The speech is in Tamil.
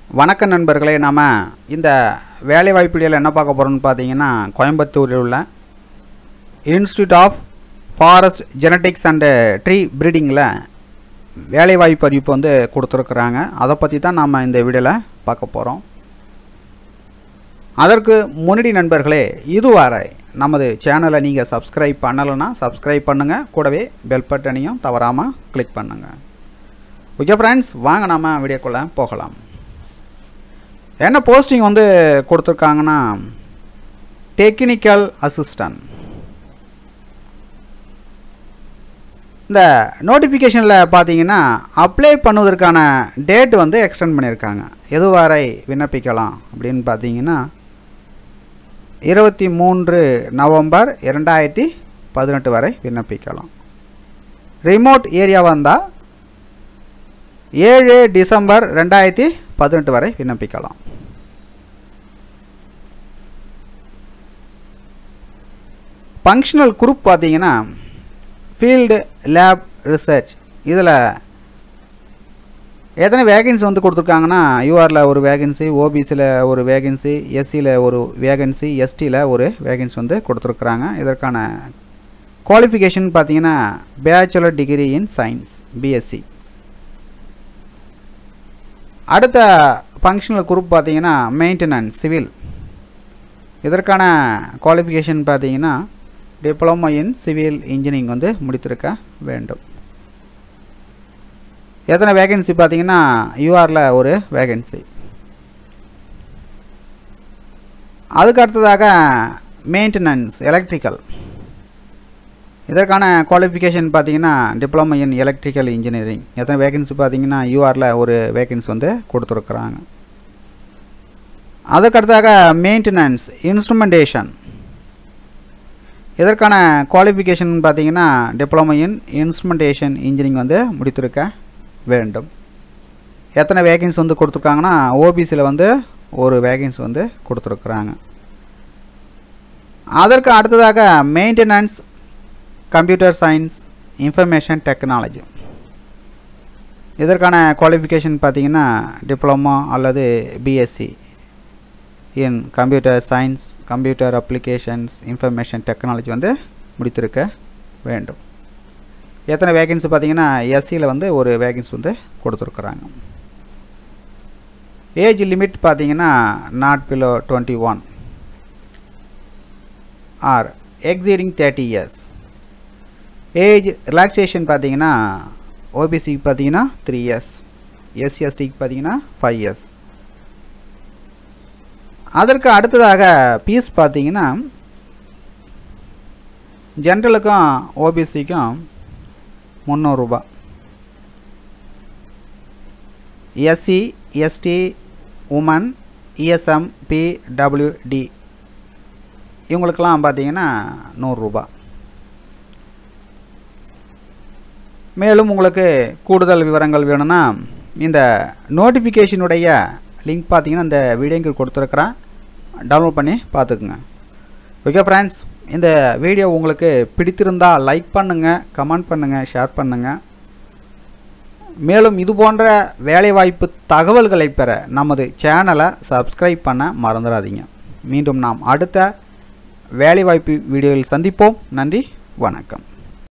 வணக்கம் நண்பர்களே நாம் இந்த வேலைவாய்ப்பு வீடியோவில் என்ன பார்க்க போகிறோம்னு பார்த்தீங்கன்னா கோயம்புத்தூரில் உள்ள institute of forest genetics and tree ப்ரீடிங்கில் வேலைவாய்ப்பு அறிவிப்பு வந்து கொடுத்துருக்குறாங்க அதை பற்றி தான் நாம் இந்த வீடியோவில் பார்க்க போகிறோம் அதற்கு முன்னாடி நண்பர்களே இதுவரை நமது சேனலை நீங்கள் சப்ஸ்கிரைப் பண்ணலைன்னா சப்ஸ்கிரைப் பண்ணுங்கள் கூடவே பெல் பட்டனையும் தவறாமல் கிளிக் பண்ணுங்கள் ஓகே ஃப்ரெண்ட்ஸ் வாங்க நம்ம வீடியோக்குள்ளே போகலாம் என்ன போஸ்டிங் வந்து கொடுத்துருக்காங்கன்னா டெக்னிக்கல் அசிஸ்டன்ட் இந்த நோட்டிஃபிகேஷனில் பார்த்தீங்கன்னா அப்ளை பண்ணுவதற்கான டேட் வந்து எக்ஸ்டெண்ட் பண்ணியிருக்காங்க எது வரை விண்ணப்பிக்கலாம் அப்படின்னு பார்த்தீங்கன்னா இருபத்தி மூன்று நவம்பர் இரண்டாயிரத்தி பதினெட்டு வரை விண்ணப்பிக்கலாம் ரிமோட் ஏரியா வந்தால் ஏழு டிசம்பர் ரெண்டாயிரத்தி பதினெட்டு வரை விண்ணப்பிக்கலாம் ஃபங்க்ஷனல் குரூப் பார்த்தீங்கன்னா ஃபீல்டு லேப் ரிசர்ச் இதில் எத்தனை வேகன்சி வந்து கொடுத்துருக்காங்கன்னா யூஆரில் ஒரு வேகன்சி ஓபிசியில் ஒரு வேகன்சி எஸ்சியில் ஒரு வேகன்சி எஸ்டியில் ஒரு வேகன்சி வந்து கொடுத்துருக்குறாங்க இதற்கான குவாலிஃபிகேஷன் பார்த்தீங்கன்னா bachelor degree in science BSc அடுத்த ஃபங்க்ஷனல் குரூப் பார்த்தீங்கன்னா மெயின்டெனன்ஸ் சிவில் இதற்கான குவாலிஃபிகேஷன் பார்த்தீங்கன்னா டிப்ளமோ இன் சிவில் இன்ஜினியரிங் வந்து முடித்திருக்க வேண்டும் எத்தனை வேகன்சி பார்த்தீங்கன்னா யூஆரில் ஒரு வேகன்சி அதுக்கு அடுத்ததாக மெயின்டெனன்ஸ் எலக்ட்ரிக்கல் இதற்கான குவாலிஃபிகேஷன் பார்த்தீங்கன்னா டிப்ளமோ இன் எலக்ட்ரிக்கல் இன்ஜினியரிங் எத்தனை வேகன்சி பார்த்தீங்கன்னா யூஆரில் ஒரு வேகன்சி வந்து கொடுத்துருக்குறாங்க அதுக்கடுத்தாக மெயின்டெனன்ஸ் இன்ஸ்ட்ருமெண்டேஷன் இதற்கான குவாலிஃபிகேஷன் பார்த்தீங்கன்னா டிப்ளமோ இன் இன்ஸ்ட்ருமெண்டேஷன் இன்ஜினியரிங் வந்து முடித்திருக்க வேண்டும் எத்தனை வேகன்சி வந்து கொடுத்துருக்காங்கன்னா ஓபிசியில் வந்து ஒரு வேகன்சி வந்து கொடுத்துருக்குறாங்க அதற்கு அடுத்ததாக maintenance computer science information technology இதற்கான குவாலிஃபிகேஷன் பார்த்தீங்கன்னா டிப்ளமோ அல்லது BSc in computer science computer applications information technology வந்து முடித்திருக்க வேண்டும் எத்தனை வேகன்சி பார்த்தீங்கன்னா எஸ்சியில் வந்து ஒரு வேகன்சி வந்து கொடுத்துருக்குறாங்க ஏஜ் லிமிட் பார்த்தீங்கன்னா not below twenty one or exceeding thirty years age relaxation பார்த்தீங்கன்னா ஓபிசிக்கு பார்த்தீங்கன்னா த்ரீ இயர்ஸ் எஸ்சிஎஸ்டிக்கு பார்த்தீங்கன்னா ஃபைவ் இயர்ஸ் அதற்கு அடுத்ததாக பீஸ் பார்த்தீங்கன்னா ஜென்ரலுக்கும் ஓபிசிக்கும் முந்நூறுரூபா SC ST woman ESM PWD இவங்களுக்கெல்லாம் பார்த்தீங்கன்னா நூறுரூபா மேலும் உங்களுக்கு கூடுதல் விவரங்கள் வேணும்னா இந்த நோட்டிஃபிகேஷனுடைய லிங்க் பார்த்தீங்கன்னா இந்த வீடியோக்கு கொடுத்துருக்குறேன் டவுன்லோட் பண்ணி பார்த்துக்குங்க ஓகே ஃப்ரெண்ட்ஸ் இந்த வீடியோ உங்களுக்கு பிடித்திருந்தால் லைக் பண்ணுங்கள் கமெண்ட் பண்ணுங்கள் ஷேர் பண்ணுங்கள் மேலும் இது போன்ற வேலைவாய்ப்பு தகவல்களை பெற நமது சேனலை சப்ஸ்கிரைப் பண்ண மறந்துடாதீங்க மீண்டும் நாம் அடுத்த வேலைவாய்ப்பு வீடியோவில் சந்திப்போம் நன்றி வணக்கம்